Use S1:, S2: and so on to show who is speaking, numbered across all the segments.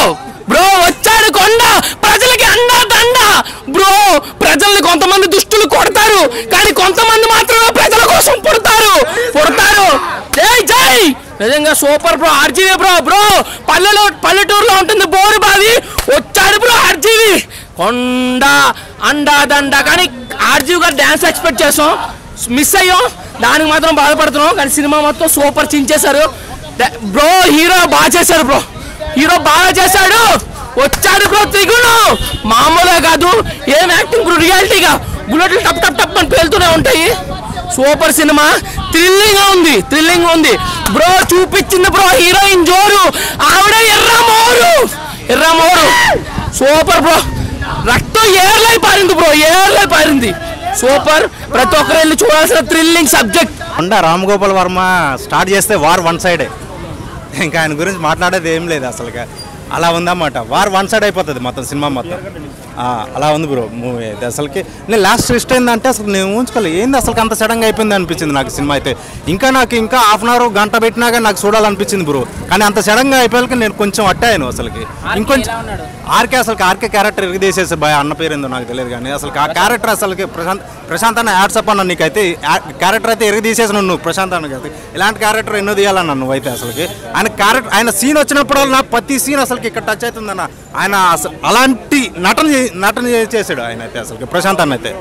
S1: Bro వచ్చాడు కొండ ప్రజలకి అండా దండ బ్రో ప్రజల్ని కొంతమంది దుష్టులు కొడతారు కానీ కొంతమంది మాత్రమే ప్రజల కోసం పుడతారు పుడతారు జై జై నిజంగా super bro RGV bro bro పల్లెలో పల్లెటూరులో ఉంటుంది బోరు బావి వచ్చాడు బ్రో ఆర్జీవి కొండ అండా దండ కానీ ఆర్జీవి గారు డ్యాన్స్ ఎక్స్పెక్ట్ చేసాం మిస్ అయ్యాం దానికి మాత్రం బాధపడుతున్నాం కానీ సినిమా మొత్తం సూపర్ చించేశారు ద- బ్రో హీరో బాగా చేశారు బ్రో హీరో బాగా చేశాడు వచ్చాడు బ్రో త్రిగుణు మామూలుగా కాదు ఏం యాక్టింగ్ బ్రో రియాలిటీగా బుల్లెట్లు టప్ టప్ టప్ అని పేలుతూనే ఉంటాయి సూపర్ సినిమా థ్రిల్లింగ్ ఉంది థ్రిల్లింగ్ ఉంది బ్రో చూపించింది బ్రో హీరోయిన్ జోరు ఆవిడ ఎర్ర మోరు ఎర్ర మోరు సూపర్ బ్రో రక్తం ఏర్లై పారింది బ్రో ఏర్లై పారింది సూపర్ ప్రతి ఒక్కరు వెళ్ళి చూడాల్సిన thrilling subject
S2: Konda Ram Gopal Varma start చేస్తే వార్ వన్ సైడే ఇంకా ఆయన గురించి మాట్లాడేది ఏం లేదు అసలుగా అలా ఉందన్నమాట వార్ వన్ సైడ్ అయిపోతుంది మొత్తం సినిమా మొత్తం ఆ, అలా ఉంది బ్రో మూవీ అయితే అసలుకి నేను లాస్ట్ ట్విస్ట్ ఏంటంటే అసలు నేను ఊహించుకోలేదు ఏంది అసలు అంత సడన్గా అయిపోయింది అనిపించింది నాకు సినిమా అయితే ఇంకా నాకు ఇంకా హాఫ్ అన్ అవర్ గంట పెట్టినా కానీ నాకు చూడాలనిపించింది బ్రో కానీ అంత సడన్గా అయిపోయాక నేను కొంచెం అట్టాను అసలుకి ఇంకొంచెం ఆర్కే అసలు ఆర్కే క్యారెక్టర్ ఎరిగదీసేసి భయ అన్న పేరు ఏందో నాకు తెలియదు కానీ అసలు ఆ క్యారెక్టర్ అసలుకి ప్రశాంత్ ప్రశాంత్ అన్న యాడ్సప్ అన్న నీకైతే క్యారెక్టర్ అయితే ఎరగదీసేసి నువ్వు ప్రశాంత్ అన్న అయితే ఇలాంటి క్యారెక్టర్ ఎన్నో తీయాలన్న నువ్వు అయితే అసలుకి ఆయన క్యారెక్టర్ ఆయన సీన్ వచ్చినప్పుడు నాకు ప్రతి సీన్ అసలుకి ఇక్కడ టచ్ అవుతుందన్న ఆయన అసలు అలాంటి నటన చే- నటన చే- చేశాడు ఆయన అయితే అసలుకి ప్రశాంత్ అన్న అయితే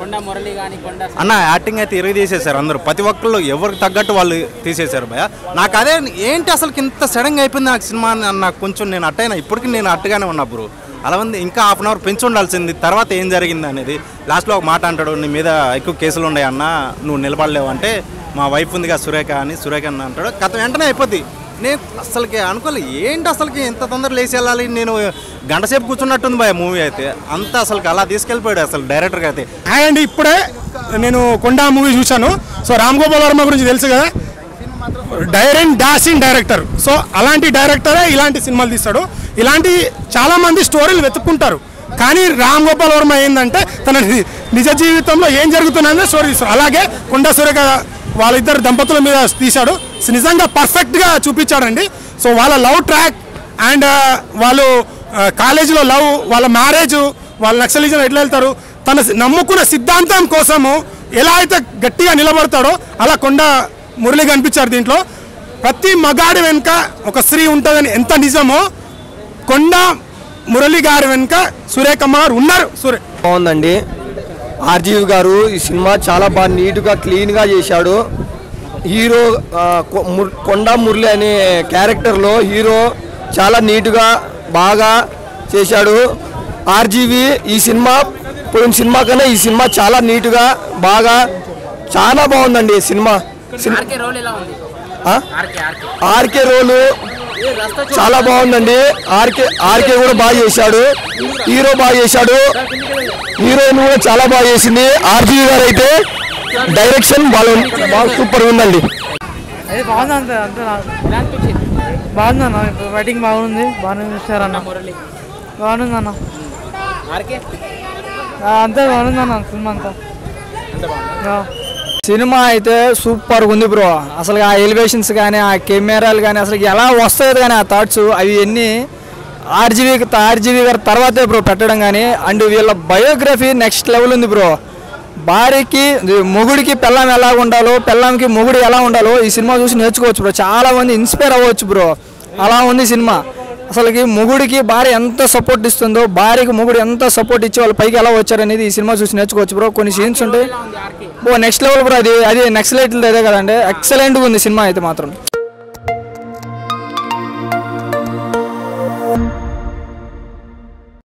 S2: అన్న యాక్టింగ్ అయితే ఇరగ తీసేశారు అందరూ ప్రతి ఒక్కళ్ళు ఎవరికి తగ్గట్టు వాళ్ళు తీసేశారు భయ నాకు అదే ఏంటి అసలు ఇంత సడన్గా అయిపోయింది నాకు సినిమా అని నాకు కొంచెం నేను అట్టయినా ఇప్పటికి నేను అట్టగానే ఉన్నా బ్రో అలా ఉంది ఇంకా హాఫ్ అన్ అవర్ పెంచి ఉండాల్సింది తర్వాత ఏం జరిగింది అనేది లాస్ట్లో ఒక మాట అంటాడు నీ మీద ఎక్కువ కేసులు ఉన్నాయి అన్న నువ్వు నిలబడలేవు అంటే మా వైఫ్ ఉందిగా సురేఖ అని సురేఖ అని అంటాడు కథ వెంటనే అయిపోద్ది నేను అసలుకి అనుకోలే ఏంటి అసలుకి ఎంత తొందర లేచి వెళ్ళాలి నేను గంట సేపు కూర్చున్నట్టుంది భయ మూవీ అయితే అంత అసలుకి అలా తీసుకెళ్ళిపోయాడు అసలు డైరెక్టర్గా అయితే
S3: అండ్ ఇప్పుడే నేను కొండా మూవీ చూశాను సో రామ్ గోపాల్ వర్మ గురించి తెలుసు కదా డైరెంట్ డాషింగ్ డైరెక్టర్ సో అలాంటి డైరెక్టరే ఇలాంటి సినిమాలు తీస్తాడు ఇలాంటి చాలా మంది స్టోరీలు వెతుక్కుంటారు కానీ రామ్ గోపాల్ వర్మ ఏంటంటే తన ని- నిజ జీవితంలో ఏం జరుగుతుందనే స్టోరీ తీస్తాడు అలాగే కొండా సురేఖ వాళ్ళిద్దరు దంపతుల మీద తీశాడు సో నిజంగా పర్ఫెక్ట్గా చూపించాడండి సో వాళ్ళ లవ్ ట్రాక్ అండ్ వాళ్ళు ఆ, కాలేజీలో లవ్ వాళ్ళ మ్యారేజ్ వాళ్ళ నక్సలిజం ఎట్లా వెళ్తారు తన నమ్ముకున్న సిద్ధాంతం కోసము ఎలా అయితే గట్టిగా నిలబడతాడో అలా కొండ మురళి కనిపించారు దీంట్లో ప్రతి మగాడి వెనుక ఒక స్త్రీ ఉంటుందని ఎంత నిజమో కొండ మురళి గారి వెనుక సురేఖమ్మ గారు ఉన్నారు సురే
S4: బాగుందండి ఆర్జీవి గారు ఈ సినిమా చాలా బాగా నీట్గా క్లీన్గా చేశాడు హీరో ఆ, కొ- ముర్- కొండా మురళి అనే క్యారెక్టర్లో హీరో చాలా నీట్గా బాగా చేశాడు ఆర్జీవి ఈ సినిమా పోయిన సినిమా కన్నా ఈ సినిమా చాలా నీట్గా బాగా చాలా బాగుందండి ఈ సినిమా సిన్- ఆ? ఆర్కే రోలు చాలా బాగుందండి ఆర్కే ఆర్కే కూడా బాగా చేశాడు హీరో బాగా చేశాడు హీరోయిన్ కూడా చాలా బాగా చేసింది ఆర్జీవి గారు అయితే డైరెక్షన్ బాగా బాగా సూపర్ ఉందండి
S5: అది బాగుంది అంత అంత బాగుంది అన్న ఇప్పుడు రైటింగ్ బాగుంది బాగానే చూసారన్న బాగుంది అన్న ఆ, అంతా బాగుంది అన్న సినిమా అంతా ఆ.
S6: సినిమా అయితే సూపర్ ఉంది బ్రో అసలు ఆ ఎలివేషన్స్ కానీ ఆ కెమెరాలు కానీ అసలు ఎలా వస్తాయి కానీ ఆ థాట్స్ అవి ఎన్ని ఆర్జీవీ ఆర్జీవీ గారి తర్వాతే బ్రో పెట్టడం కానీ అండ్ వీళ్ళ బయోగ్రఫీ నెక్స్ట్ లెవెల్ ఉంది బ్రో భార్యకి ఇది మొగుడికి పెళ్ళాం ఎలా ఉండాలో పెళ్ళాంకి మొగుడు ఎలా ఉండాలో ఈ సినిమా చూసి నేర్చుకోవచ్చు బ్రో చాలా మంది ఇన్స్పైర్ అవ్వచ్చు బ్రో అలా ఉంది సినిమా అసలుకి మొగుడికి భార్య ఎంత సపోర్ట్ ఇస్తుందో భార్యకి మొగుడు ఎంత సపోర్ట్ ఇచ్చి వాళ్ళు పైకి ఎలా వచ్చారనేది ఈ సినిమా చూసి నేర్చుకోవచ్చు బ్రో కొన్ని సీన్స్ ఉంటాయి ఓ నెక్స్ట్ లెవెల్ బ్రో అది అది నెక్స్ట్ లెవెల్ అదే కదండి ఎక్సలెంట్గా ఉంది సినిమా అయితే మాత్రం